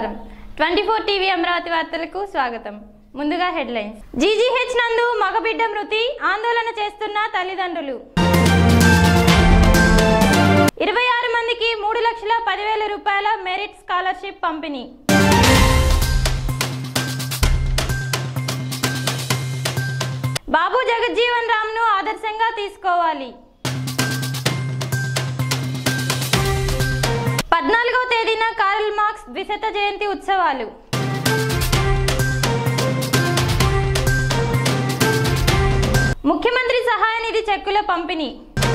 నమస్కారం twenty four TV Amaravati వార్తలకు స్వాగతం ముందుగా హెడ్లైన్స్ జీజీహెచ్ నందు మగబిడ్డ మృతి ఆందోళన చేస్తున్న తల్లిదండ్రులు ఇరవై ఆరు మందికి మూడు లక్షల పదివేల రూపాయల మెరిట్ స్కాలర్షిప్ పంపిణీ బాబు జగజ్జీవన్ రామ్ను ఆదర్శంగా తీసుకోవాలి పద్నాలుగవ తేదీన కారల్ మార్క్స్ ద్విశత జయంతి ఉత్సవాలు ముఖ్యమంత్రి సహాయ నిధి చెక్కుల పంపిణీ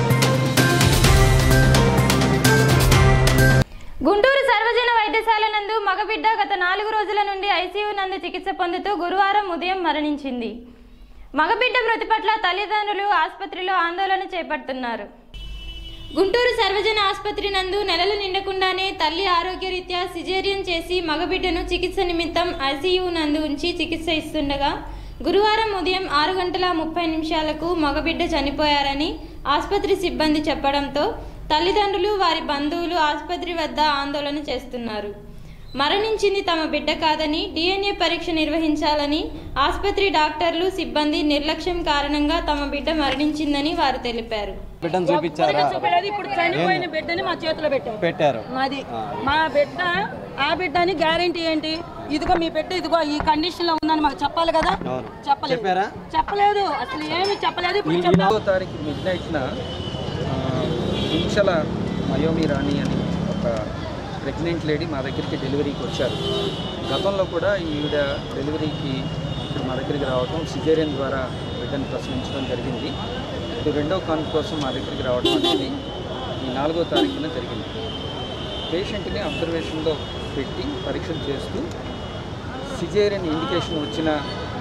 గుంటూరు సర్వజన వైద్యశాల నందు మగబిడ్డ గత నాలుగు రోజుల నుండి ఐసీయూ నందు చికిత్స పొందుతూ గురువారం ఉదయం మరణించింది మగబిడ్డ మృతి పట్ల తల్లిదండ్రులు ఆసుపత్రిలో ఆందోళన చేపడుతున్నారు గుంటూరు సర్వజన ఆసుపత్రి నందు నెలలు నిండకుండానే తల్లి ఆరోగ్యరీత్యా సిజేరియన్ చేసి మగబిడ్డను చికిత్స నిమిత్తం ఐసీయూ నందు ఉంచి చికిత్స ఇస్తుండగా గురువారం ఉదయం ఆరు గంటల ముప్పై నిమిషాలకు మగబిడ్డ చనిపోయారని ఆసుపత్రి సిబ్బంది చెప్పడంతో తల్లిదండ్రులు వారి బంధువులు ఆసుపత్రి వద్ద ఆందోళన చేస్తున్నారు మరణించింది తమ బిడ్డ కాదని డిఎన్ఏ పరీక్ష నిర్వహించాలని ఆసుపత్రి డాక్టర్లు సిబ్బంది నిర్లక్ష్యం కారణంగా తమ బిడ్డ మరణించిందని వారు తెలిపారు బిడ్డను చూపించారా చూపెట్టేది ఇప్పుడు చనిపోయిన బిడ్డని మా చేతిలో పెట్టారు పెట్టారు మాది మా బిడ్డ ఆ బిడ్డని గ్యారంటీ ఏంటి ఇదిగో మీ బిడ్డ ఇదిగో ఈ కండిషన్ లో ఉందని మాకు చెప్పాలి కదా అవును. చెప్పలేదు చెప్పారా? చెప్పలేదు అసలు ఏమి చెప్పలేదు ఇప్పుడు ఈ చెప్పాలి ఎనిమిదో తారీఖు మిడ్ నైట్న హింసల మయోమి రాణి అని ఒక ప్రెగ్నెంట్ లేడీ మా దగ్గరికి డెలివరీకి వచ్చారు గతంలో కూడా ఈవిడ డెలివరీకి ఇక్కడ మా దగ్గరికి రావటం సిజేరియన్ ద్వారా బిడ్డను ప్రసవించడం జరిగింది ఇది రెండో కాన్పు కోసం మా దగ్గరికి రావడం అనేది ఈ నాలుగో తారీఖున జరిగింది పేషెంట్ని అబ్జర్వేషన్లో పెట్టి పరీక్షలు చేస్తూ సిజేరియన్ ఇండికేషన్ వచ్చిన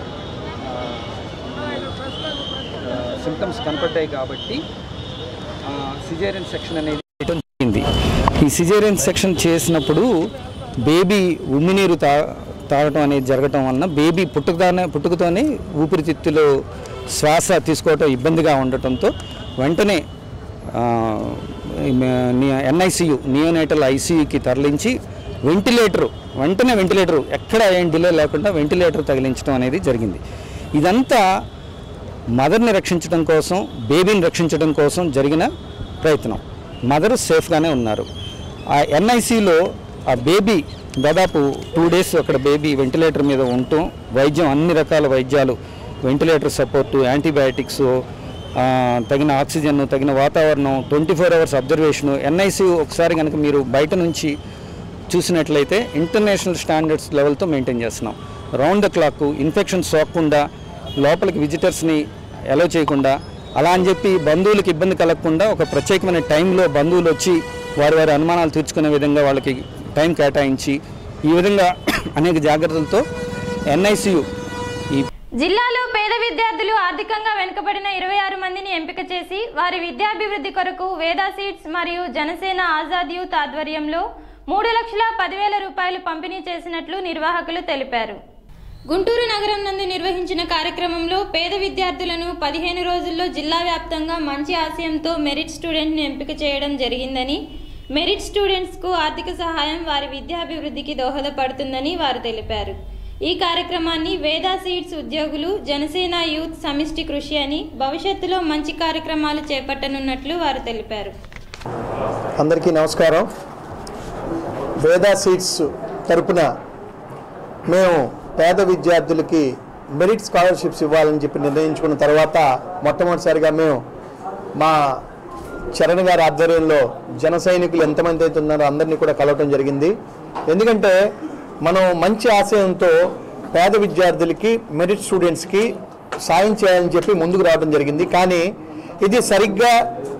సిమ్టమ్స్ కనపడ్డాయి కాబట్టి సిజేరియన్ సెక్షన్ అనేది చేయడం జరిగింది ఈ సిజేరియన్ సెక్షన్ చేసినప్పుడు బేబీ ఉమ్మినీరు తా తాగటం అనేది జరగటం వలన బేబీ పుట్టుకతోనే పుట్టుకతోనే ఊపిరితిత్తులో శ్వాస తీసుకోవటం ఇబ్బందిగా ఉండటంతో వెంటనే ఎన్ఐసియు నియోనేటల్ ఐసీయూకి తరలించి వెంటిలేటర్ వెంటనే వెంటిలేటర్ ఎక్కడ ఏం డిలే లేకుండా వెంటిలేటర్ తగిలించడం అనేది జరిగింది ఇదంతా మదర్ని రక్షించడం కోసం బేబీని రక్షించడం కోసం జరిగిన ప్రయత్నం మదర్ సేఫ్గానే ఉన్నారు ఆ ఎన్ఐసిలో ఆ బేబీ దాదాపు టూ డేస్ అక్కడ బేబీ వెంటిలేటర్ మీద ఉండటం వైద్యం అన్ని రకాల వైద్యాలు వెంటిలేటర్ సపోర్టు యాంటీబయాటిక్స్ ఆ, తగిన ఆక్సిజన్ తగిన వాతావరణం twenty four hours observation NIC ఒకసారి కనుక మీరు బయట నుంచి చూసినట్లయితే ఇంటర్నేషనల్ స్టాండర్డ్స్ లెవెల్తో మెయింటైన్ చేస్తున్నాం రౌండ్ ద క్లాక్ ఇన్ఫెక్షన్ సోకకుండా లోపలికి విజిటర్స్ని అలో చేయకుండా అలా అని చెప్పి బంధువులకు ఇబ్బంది కలగకుండా ఒక ప్రత్యేకమైన టైంలో బంధువులు వచ్చి వారి వారి అనుమానాలు తీర్చుకునే విధంగా వాళ్ళకి టైం కేటాయించి ఈ విధంగా అనేక జాగ్రత్తలతో ఎన్ఐసియు ఈ జిల్లాలో పేద విద్యార్థులు ఆర్థికంగా వెనుకబడిన ఇరవై ఆరు మందిని ఎంపిక చేసి వారి విద్యాభివృద్ధి కొరకు వేదా సీట్స్ మరియు జనసేన ఆజాద్ యూత్ ఆధ్వర్యంలో మూడు లక్షల పదివేల రూపాయలు పంపిణీ చేసినట్లు నిర్వాహకులు తెలిపారు గుంటూరు నగరం నందు నిర్వహించిన కార్యక్రమంలో పేద విద్యార్థులను పదిహేను రోజుల్లో జిల్లా వ్యాప్తంగా మంచి ఆశయంతో మెరిట్ స్టూడెంట్ని ఎంపిక చేయడం జరిగిందని మెరిట్ స్టూడెంట్స్కు ఆర్థిక సహాయం వారి విద్యాభివృద్ధికి దోహదపడుతుందని వారు తెలిపారు ఈ కార్యక్రమాన్ని వేదా సీడ్స్ ఉద్యోగులు జనసేన యూత్ సమిష్టి కృషి అని భవిష్యత్తులో మంచి కార్యక్రమాలు చేపట్టనున్నట్లు వారు తెలిపారు అందరికీ నమస్కారం వేదా సీట్స్ తరపున మేము పేద విద్యార్థులకి మెరిట్ స్కాలర్షిప్స్ ఇవ్వాలని చెప్పి నిర్ణయించుకున్న తర్వాత మొట్టమొదటిసారిగా మేము మా చరణ్ గారి ఆధ్వర్యంలో జన సైనికులు ఎంతమంది అయితే ఉన్నారో అందరినీ కూడా కలవటం జరిగింది ఎందుకంటే మనం మంచి ఆశయంతో పేద విద్యార్థులకి మెరిట్ స్టూడెంట్స్కి సాయం చేయాలని చెప్పి ముందుకు రావడం జరిగింది కానీ ఇది సరిగ్గా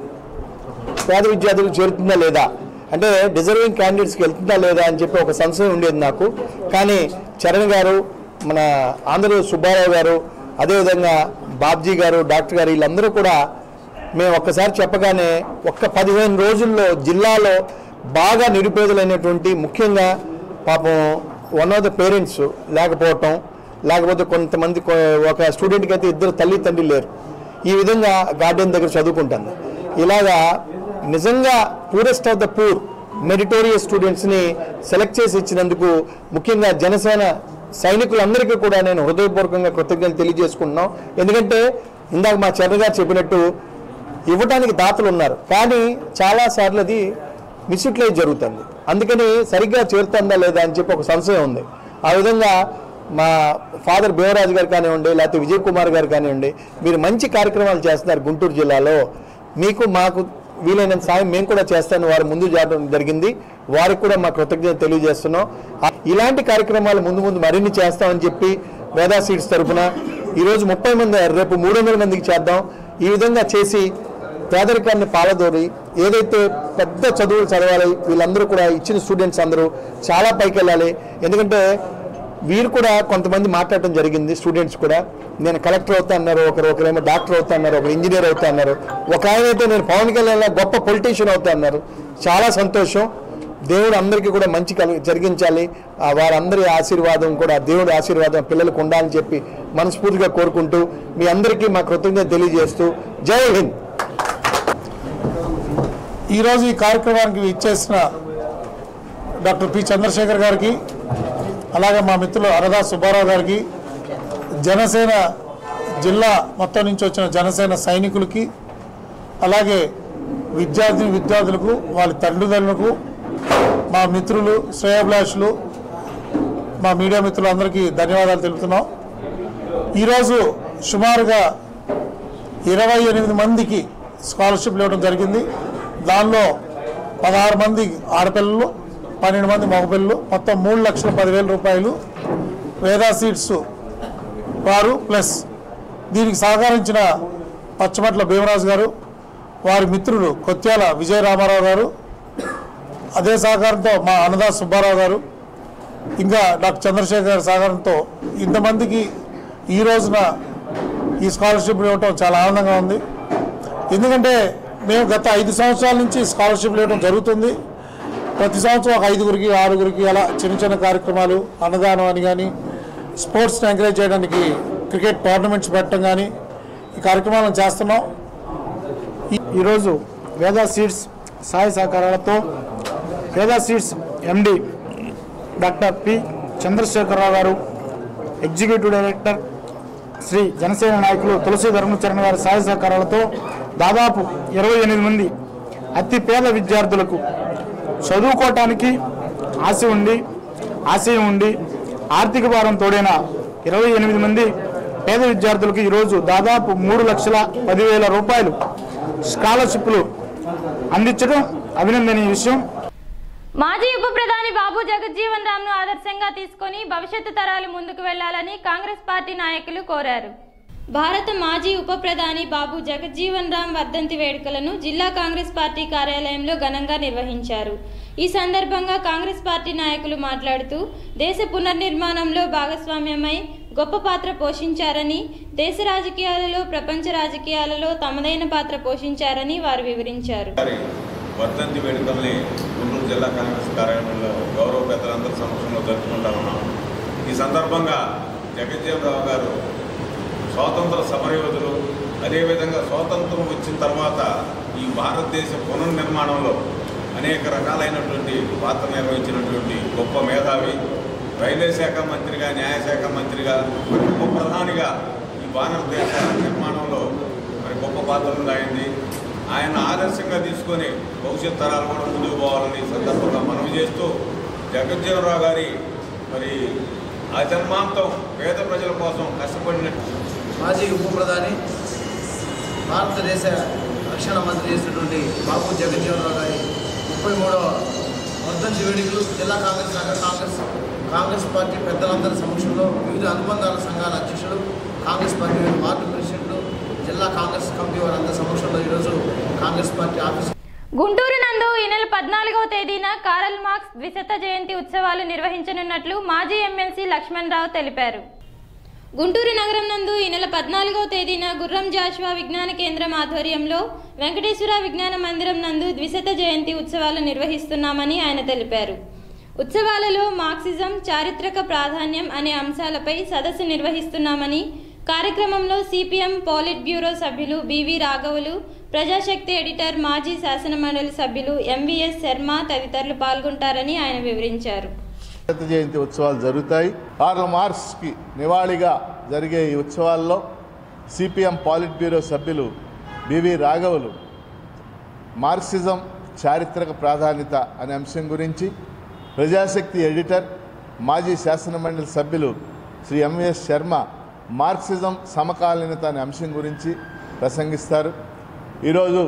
పేద విద్యార్థులకు చేరుతుందా లేదా అంటే డిజర్వింగ్ క్యాండిడేట్స్కి వెళ్తుందా లేదా అని చెప్పి ఒక సంశయం ఉండేది నాకు కానీ చరణ్ గారు మన ఆంధ్రప్రదేశ్ సుబ్బారావు గారు అదేవిధంగా బాబ్జీ గారు డాక్టర్ గారు వీళ్ళందరూ కూడా మేము ఒక్కసారి చెప్పగానే ఒక్క పదిహేను రోజుల్లో జిల్లాలో బాగా నిరుపేదలైనటువంటి ముఖ్యంగా పాపం వన్ ఆఫ్ ద పేరెంట్స్ లేకపోవటం లేకపోతే కొంతమంది కొ- ఒక స్టూడెంట్కి అయితే ఇద్దరు తల్లి తండ్రి లేరు ఈ విధంగా గార్డెన్ దగ్గర చదువుకుంటాను ఇలాగా నిజంగా purest of the poor meritorious స్టూడెంట్స్ని సెలెక్ట్ చేసి ఇచ్చినందుకు ముఖ్యంగా జనసేన సైనికులందరికీ కూడా నేను హృదయపూర్వకంగా కృతజ్ఞతలు తెలియజేసుకుంటున్నాం ఎందుకంటే ఇందాక మా చంద్ర గారు చెప్పినట్టు ఇవ్వడానికి దాతలు ఉన్నారు కానీ చాలాసార్లు అది మిస్యూటిలైజ్ జరుగుతుంది అందుకని సరిగ్గా చేరుతుందా లేదా అని చెప్పి ఒక సంశయం ఉంది ఆ విధంగా మా ఫాదర్ భీమరాజు గారు కానివ్వండి లేకపోతే విజయ్ కుమార్ గారు కానివ్వండి మీరు మంచి కార్యక్రమాలు చేస్తున్నారు గుంటూరు జిల్లాలో మీకు మాకు వీలైనంత సాయం మేము కూడా చేస్తాను వారు ముందు చేయడం జరిగింది వారికి కూడా మా కృతజ్ఞత తెలియజేస్తున్నాం ఆ- ఇలాంటి కార్యక్రమాలు ముందు ముందు మరిన్ని చేస్తామని చెప్పి వేదా సీట్స్ తరఫున ఈరోజు ముప్పై మంది రేపు మూడు వందల మందికి చేద్దాం ఈ విధంగా చేసి పేదరికాన్ని పాలదోరి ఏదైతే పెద్ద చదువులు చదవాలి వీళ్ళందరూ కూడా ఇచ్చిన స్టూడెంట్స్ అందరూ చాలా పైకి వెళ్ళాలి ఎందుకంటే వీరు కూడా కొంతమంది మాట్లాడటం జరిగింది స్టూడెంట్స్ కూడా నేను కలెక్టర్ అవుతా అన్నారు ఒకరు ఒకరేమో డాక్టర్ అవుతా అన్నారు ఒకరు ఇంజనీర్ అవుతా అన్నారు ఒక ఆయన అయితే నేను పవన్ కళ్యాణ్ లా గొప్ప పొలిటీషియన్ అవుతా అన్నారు చాలా సంతోషం దేవుడు అందరికీ కూడా మంచి కలి జరిగించాలి ఆ వారందరి ఆశీర్వాదం కూడా దేవుడి ఆశీర్వాదం పిల్లలకు ఉండాలని చెప్పి మనస్ఫూర్తిగా కోరుకుంటూ మీ అందరికీ మా కృతజ్ఞత తెలియజేస్తూ జై హింద్ ఈరోజు ఈ కార్యక్రమానికి ఇచ్చేసిన డాక్టర్ పి చంద్రశేఖర్ గారికి అలాగే మా మిత్రులు అరదా సుబ్బారావు గారికి జనసేన జిల్లా మొత్తం నుంచి వచ్చిన జనసేన సైనికులకి అలాగే విద్యార్థి విద్యార్థులకు వాళ్ళ తండ్రిదండ్రులకు మా మిత్రులు శ్రేయభిలాషులు మా మీడియా మిత్రులందరికీ ధన్యవాదాలు తెలుపుతున్నాం ఈరోజు సుమారుగా ఇరవై ఎనిమిది మందికి స్కాలర్షిప్లు ఇవ్వడం జరిగింది దానిలో పదహారు మంది ఆడపిల్లలు పన్నెండు మంది మగపిల్లలు మొత్తం మూడు లక్షల పదివేల రూపాయలు వేదా సీట్స్ వారు ప్లస్ దీనికి సహకరించిన పచ్చమట్ల భీమరాజు గారు వారి మిత్రులు కొత్యాల విజయ రామారావు గారు అదే సహకారంతో మా అన్నదా సుబ్బారావు గారు ఇంకా డాక్టర్ చంద్రశేఖర్ గారి సహకారంతో ఇంతమందికి ఈ రోజున ఈ స్కాలర్షిప్ ఇవ్వటం చాలా ఆనందంగా ఉంది ఎందుకంటే మేము గత ఐదు సంవత్సరాల నుంచి స్కాలర్షిప్లు ఇవ్వడం జరుగుతుంది ప్రతి సంవత్సరం ఒక ఐదుగురికి ఆరుగురికి అలా చిన్న చిన్న కార్యక్రమాలు అన్నదానం అని కానీ స్పోర్ట్స్ని ఎంకరేజ్ చేయడానికి క్రికెట్ టోర్నమెంట్స్ పెట్టడం కానీ ఈ కార్యక్రమాలను చేస్తున్నాం ఈ- ఈరోజు వేదా సీడ్స్ సహాయ సహకారాలతో Veda seeds MD doctor P Chandrasekhara Rao garu executive director Shri Janasena నాయకులు తులసి ధర్మచరణ్ గారి సహాయ సహకారాలతో దాదాపు ఇరవై ఎనిమిది మంది అతి పేద విద్యార్థులకు చదువుకోవటానికి ఆశ ఉండి ఆశయం ఉండి ఆర్థిక భారం తోడైన ఇరవై ఎనిమిది మంది పేద విద్యార్థులకు ఈరోజు దాదాపు మూడు లక్షల పదివేల రూపాయలు స్కాలర్షిప్లు అందించడం అభినందనీయ విషయం మాజీ ఉప ప్రధాని బాబు జగజ్జీవన్ రామ్ ను ఆదర్శంగా తీసుకొని భవిష్యత్తు తరాలు ముందుకు వెళ్లాలని కాంగ్రెస్ పార్టీ నాయకులు కోరారు భారత మాజీ ఉప ప్రధాని బాబు జగజ్జీవన్ రామ్ వర్ధంతి వేడుకలను జిల్లా కాంగ్రెస్ పార్టీ కార్యాలయంలో ఘనంగా నిర్వహించారు ఈ సందర్భంగా కాంగ్రెస్ పార్టీ నాయకులు మాట్లాడుతూ దేశ పునర్నిర్మాణంలో భాగస్వామ్యమై గొప్ప పాత్ర పోషించారని దేశ రాజకీయాలలో ప్రపంచ రాజకీయాలలో తమదైన పాత్ర పోషించారని వారు వివరించారు గారి వర్ధంతి వేడుకల్ని గుంటూరు జిల్లా కాంగ్రెస్ కార్యాలయంలో గౌరవ పెద్దలందరి సమక్షంలో జరుపుకుంటా ఉన్నాం ఈ సందర్భంగా జగజ్జీవనరావు గారు స్వాతంత్ర సమరయోధులు అదేవిధంగా స్వాతంత్రం వచ్చిన తర్వాత ఈ భారతదేశ పునర్నిర్మాణంలో అనేక రకాలైనటువంటి పాత్ర నిర్వహించినటువంటి గొప్ప మేధావి రైల్వే శాఖ మంత్రిగా న్యాయశాఖ మంత్రిగా మరి ఉప ప్రధానిగా ఈ భారతదేశ నిర్మాణంలో మరి గొప్ప పాత్ర ఉందాయింది ఆయన ఆదర్శంగా తీసుకొని భవిష్యత్ తరాలు కూడా ముందుకు పోవాలని ఈ సందర్భంగా మనవి చేస్తూ జగజ్జీవనరావు గారి మరి అజన్మాంతం పేద ప్రజల కోసం కష్టపడినట్టు మాజీ ఉప ప్రధాని భారతదేశ రక్షణ మంత్రి చేసినటువంటి బాబు జగజ్జీవనరావు గారి ముప్పై మూడవ వర్ధంతి వేడుకలు జిల్లా కాంగ్రెస్ శాఖ కాంగ్రెస్ కాంగ్రెస్ పార్టీ పెద్దలందరి సమక్షంలో వివిధ అనుబంధాల సంఘాల అధ్యక్షులు కాంగ్రెస్ పార్టీ వార్డు ప్రెసిడెంట్లు జిల్లా కాంగ్రెస్ కమిటీ వారందరి సమక్షంలో ఈరోజు కాంగ్రెస్ పార్టీ ఆఫీస్ గుంటూరు నందు ఈ నెల పద్నాలుగవ తేదీన కారల్ మార్క్స్ ద్విశత జయంతి ఉత్సవాలు నిర్వహించనున్నట్లు మాజీ ఎమ్మెల్సీ లక్ష్మణ్ రావు తెలిపారు గుంటూరు నగరం నందు ఈ నెల పద్నాలుగవ తేదీన గుర్రం జాషువా విజ్ఞాన కేంద్రం ఆధ్వర్యంలో వెంకటేశ్వర విజ్ఞాన మందిరం నందు ద్విశత జయంతి ఉత్సవాలు నిర్వహిస్తున్నామని ఆయన తెలిపారు ఉత్సవాలలో మార్క్సిజం చారిత్రక ప్రాధాన్యం అనే అంశాలపై సదస్సు నిర్వహిస్తున్నామని కార్యక్రమంలో సిపిఎం పోలిట్ బ్యూరో సభ్యులు బివి రాఘవులు ప్రజాశక్తి ఎడిటర్ మాజీ శాసనమండలి సభ్యులు ఎంవీఎస్ శర్మ తదితరులు పాల్గొంటారని ఆయన వివరించారు దత్త జయంతి ఉత్సవాలు జరుగుతాయి కార్ల్ మార్క్స్కి నివాళిగా జరిగే ఈ ఉత్సవాల్లో సిపిఎం పాలిట్ బ్యూరో సభ్యులు బివి రాఘవులు మార్క్సిజం చారిత్రక ప్రాధాన్యత అనే అంశం గురించి ప్రజాశక్తి ఎడిటర్ మాజీ శాసనమండలి సభ్యులు శ్రీ ఎంవిఎస్ శర్మ మార్క్సిజం సమకాలీనత అనే అంశం గురించి ప్రసంగిస్తారు ఈరోజు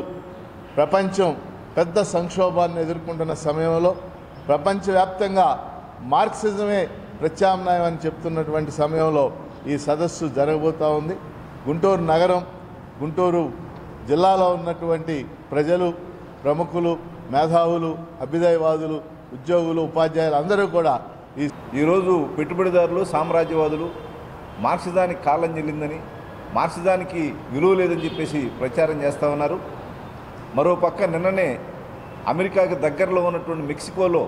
ప్రపంచం పెద్ద సంక్షోభాన్ని ఎదుర్కొంటున్న సమయంలో ప్రపంచవ్యాప్తంగా మార్క్సిజమే ప్రత్యామ్నాయం అని చెప్తున్నటువంటి సమయంలో ఈ సదస్సు జరగబోతూ ఉంది గుంటూరు నగరం గుంటూరు జిల్లాలో ఉన్నటువంటి ప్రజలు ప్రముఖులు మేధావులు అభ్యుదయవాదులు ఉద్యోగులు ఉపాధ్యాయులు అందరూ కూడా ఈ ఈరోజు పెట్టుబడిదారులు సామ్రాజ్యవాదులు మార్క్సిజానికి కాలం చెల్లిందని మార్క్సిజానికి విలువ లేదని చెప్పేసి ప్రచారం చేస్తూ ఉన్నారు మరోపక్క నిన్ననే అమెరికాకి దగ్గరలో ఉన్నటువంటి మెక్సికోలో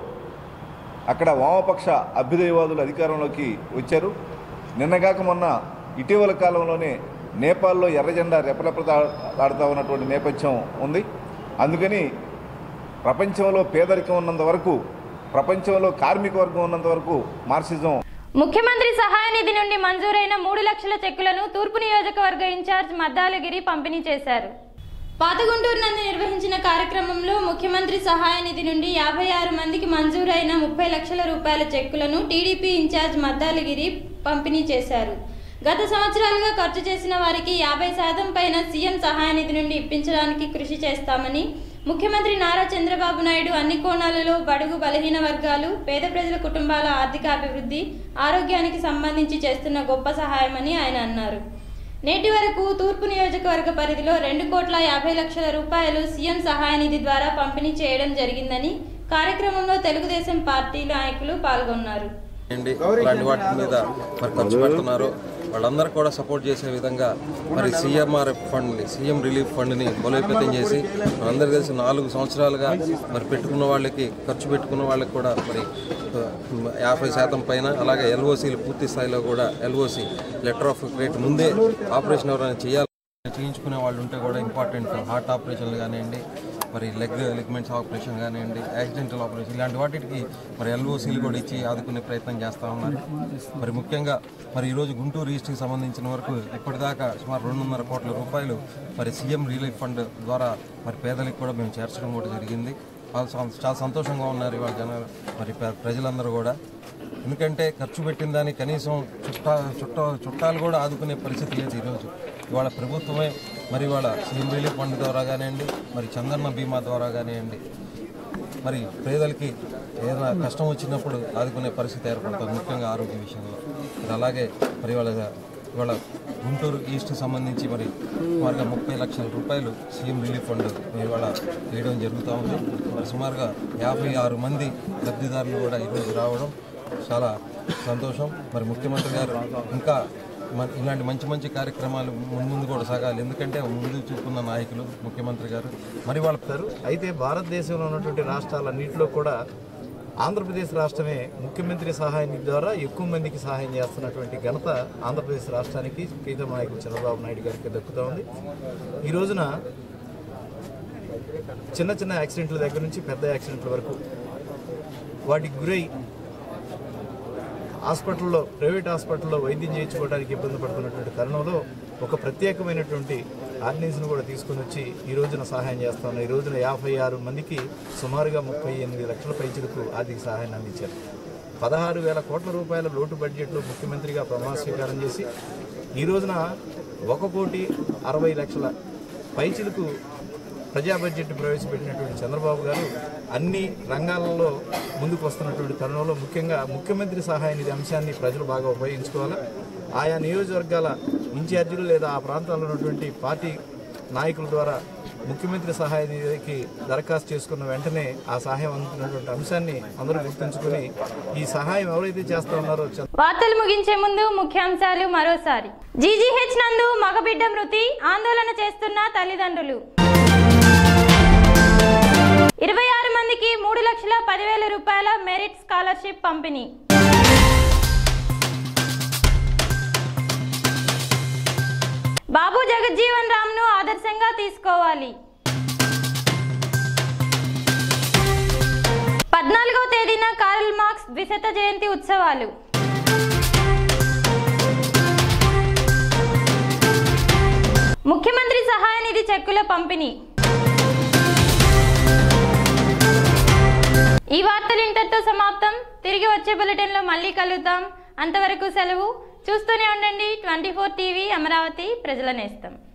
అక్కడ వామపక్ష అభ్యుదయవాదులు అధికారంలోకి వచ్చారు నిన్నగాక మొన్న ఇటీవల కాలంలోనే నేపాల్లో ఎర్ర జెండా రెపరెపలాడుతూ ఉన్నటువంటి నేపథ్యం ఉంది అందుకని ప్రపంచంలో పేదరికం ఉన్నంత వరకు ప్రపంచంలో కార్మిక వర్గం ఉన్నంత వరకు మార్క్సిజం ముఖ్యమంత్రి సహాయ నిధి నుండి మంజూరైన మూడు లక్షల చెక్కులను తూర్పు నియోజకవర్గ ఇన్ఛార్జ్ మద్దాలగిరి పంపిణీ చేశారు పాతగుంటూరు నందు నిర్వహించిన కార్యక్రమంలో ముఖ్యమంత్రి సహాయ నిధి నుండి యాభై ఆరు మందికి మంజూరైన ముప్పై లక్షల రూపాయల చెక్కులను టీడీపీ ఇన్ఛార్జ్ మద్దాలగిరి పంపిణీ చేశారు గత సంవత్సరాలుగా ఖర్చు చేసిన వారికి యాభై శాతం పైన సీఎం సహాయ నిధి నుండి ఇప్పించడానికి కృషి చేస్తామని ముఖ్యమంత్రి నారా చంద్రబాబు నాయుడు అన్ని కోణాలలో బడుగు బలహీన వర్గాలు పేద ప్రజల కుటుంబాల ఆర్థిక అభివృద్ధి ఆరోగ్యానికి సంబంధించి చేస్తున్న గొప్ప సహాయమని ఆయన అన్నారు నేటి వరకు తూర్పు నియోజకవర్గ పరిధిలో రెండు కోట్ల యాభై లక్షల రూపాయలు సీఎం సహాయ నిధి ద్వారా పంపిణీ చేయడం జరిగిందని కార్యక్రమంలో తెలుగుదేశం పార్టీ నాయకులు పాల్గొన్నారు అండి ఇలాంటి వాటి మీద మరి ఖర్చు పెడుతున్నారు వాళ్ళందరూ కూడా సపోర్ట్ చేసే విధంగా మరి సీఎంఆర్ఎఫ్ ఫండ్ని సీఎం రిలీఫ్ ఫండ్ని బలోపేతం చేసి మనందరూ కలిసి నాలుగు సంవత్సరాలుగా మరి పెట్టుకున్న వాళ్ళకి ఖర్చు పెట్టుకున్న వాళ్ళకి కూడా మరి ఆ, యాభై శాతం పైన అలాగే ఎల్ఓసీలు పూర్తి స్థాయిలో కూడా ఎల్ఓసి లెటర్ ఆఫ్ క్రెడిట్ ముందే ఆపరేషన్ ఎవరైనా చేయాలి చేయించుకునే వాళ్ళు ఉంటే కూడా ఇంపార్టెంట్ హార్ట్ ఆపరేషన్లు కానివ్వండి మరి లెగ్ లిగ్మెంట్స్ ఆపరేషన్ కానివ్వండి యాక్సిడెంటల్ ఆపరేషన్ ఇలాంటి వాటికి మరి ఎల్ఓసీలు కూడా ఇచ్చి ఆదుకునే ప్రయత్నం చేస్తూ ఉన్నారు మరి ముఖ్యంగా మరి ఈరోజు గుంటూరు ఈస్ట్కి సంబంధించిన వరకు ఇప్పటిదాకా సుమారు రెండున్నర కోట్ల రూపాయలు మరి సీఎం రిలీఫ్ ఫండ్ ద్వారా మరి పేదలకు కూడా మేము చేర్చడం కూడా జరిగింది వాళ్ళు సం- చాలా సంతోషంగా ఉన్నారు ఇవాళ జనాలు మరి ప్ర- ప్రజలందరూ కూడా ఎందుకంటే ఖర్చు పెట్టిన దానికి కనీసం చుట్టా చుట్ట చుట్టాలు కూడా ఆదుకునే పరిస్థితి లేదు ఈరోజు ఇవాళ ప్రభుత్వమే మరి ఇవాళ సీఎం రిలీఫ్ ఫండ్ ద్వారా కానివ్వండి మరి చందన్న బీమా ద్వారా కానివ్వండి మరి పేదలకి ఏదైనా కష్టం వచ్చినప్పుడు ఆదుకునే పరిస్థితి ఏర్పడుతుంది ముఖ్యంగా ఆరోగ్య విషయంలో మరి అలాగే మరి ఇవాళ ఇవాళ గుంటూరు ఈస్ట్ సంబంధించి మరి సుమారుగా ముప్పై లక్షల రూపాయలు సీఎం రిలీఫ్ ఫండ్ ఇవాళ వేయడం జరుగుతూ ఉంది మరి సుమారుగా యాభై ఆరు మంది లబ్ధిదారులు కూడా ఈరోజు రావడం చాలా సంతోషం మరి ముఖ్యమంత్రి గారు ఇంకా మన ఇలాంటి మంచి మంచి కార్యక్రమాలు ముందు ముందు కూడా సాగాలి ఎందుకంటే ముందు చూపున్న నాయకులు ముఖ్యమంత్రి గారు మరి వాళ్ళ చెప్తారు అయితే భారతదేశంలో ఉన్నటువంటి రాష్ట్రాలన్నింటిలో కూడా ఆంధ్రప్రదేశ్ రాష్ట్రమే ముఖ్యమంత్రి సహాయ నిధి ద్వారా ఎక్కువ మందికి సహాయం చేస్తున్నటువంటి ఘనత ఆంధ్రప్రదేశ్ రాష్ట్రానికి ప్రీతం నాయకులు చంద్రబాబు నాయుడు గారికి దక్కుతూ ఉంది ఈ రోజున చిన్న చిన్న యాక్సిడెంట్ల దగ్గర నుంచి పెద్ద యాక్సిడెంట్ల వరకు వాటికి గురై హాస్పిటల్లో ప్రైవేట్ హాస్పిటల్లో వైద్యం చేయించుకోవడానికి ఇబ్బంది పడుతున్నటువంటి తరుణంలో ఒక ప్రత్యేకమైనటువంటి ఆర్డినెన్స్ను కూడా తీసుకుని వచ్చి ఈ రోజున సహాయం చేస్తా ఉన్నాం ఈ రోజున యాభై ఆరు మందికి సుమారుగా ముప్పై ఎనిమిది లక్షల పైచులకు ఆర్థిక సహాయాన్ని అందించారు పదహారు వేల కోట్ల రూపాయల లోటు బడ్జెట్లో ముఖ్యమంత్రిగా ప్రమాణ స్వీకారం చేసి ఈ రోజున ఒక కోటి అరవై లక్షల పైచిలకు ప్రజా బడ్జెట్ ప్రవేశపెట్టినటువంటి చంద్రబాబు గారు అన్ని రంగాలలో ముందుకు వస్తున్నటువంటి తరుణంలో ముఖ్యంగా ముఖ్యమంత్రి సహాయ నిధి అంశాన్ని ప్రజలు బాగా ఉపయోగించుకోవాలి ఆయా నియోజకవర్గాల ఇన్ఛార్జీలు లేదా ఆ ప్రాంతాల్లో ఉన్నటువంటి పార్టీ నాయకుల ద్వారా ముఖ్యమంత్రి సహాయ నిధికి దరఖాస్తు చేసుకున్న వెంటనే ఆ సహాయం అందుతున్నటువంటి అంశాన్ని అందరూ గుర్తుంచుకొని ఈ సహాయం ఎవరైతే చేస్తా ఉన్నారో చంద్ర- వార్తలు ముగించే ముందు ముఖ్యాంశాలు మరోసారి జీజీహెచ్ నందు మగబిడ్డ మృతి ఆందోళన చేస్తున్న తల్లిదండ్రులు ఇరవై ఆరు మందికి మూడు లక్షల పదివేల రూపాయల మెరిట్ స్కాలర్షిప్ పంపిణీ బాబు జగజ్జీవన్ రామ్ను ఆదర్శంగా తీసుకోవాలి పద్నాలుగవ తేదీన కార్ల్ మార్క్స్ ద్విశత జయంతి ఉత్సవాలు ముఖ్యమంత్రి సహాయ నిధి చెక్కుల పంపిణీ ఈ వార్తలు ఇంతటితో సమాప్తం తిరిగి వచ్చే బులెటిన్లో మళ్ళీ కలుద్దాం అంతవరకు సెలవు చూస్తూనే ఉండండి ట్వంటీ ఫోర్ టీవీ అమరావతి ప్రజల నేస్తం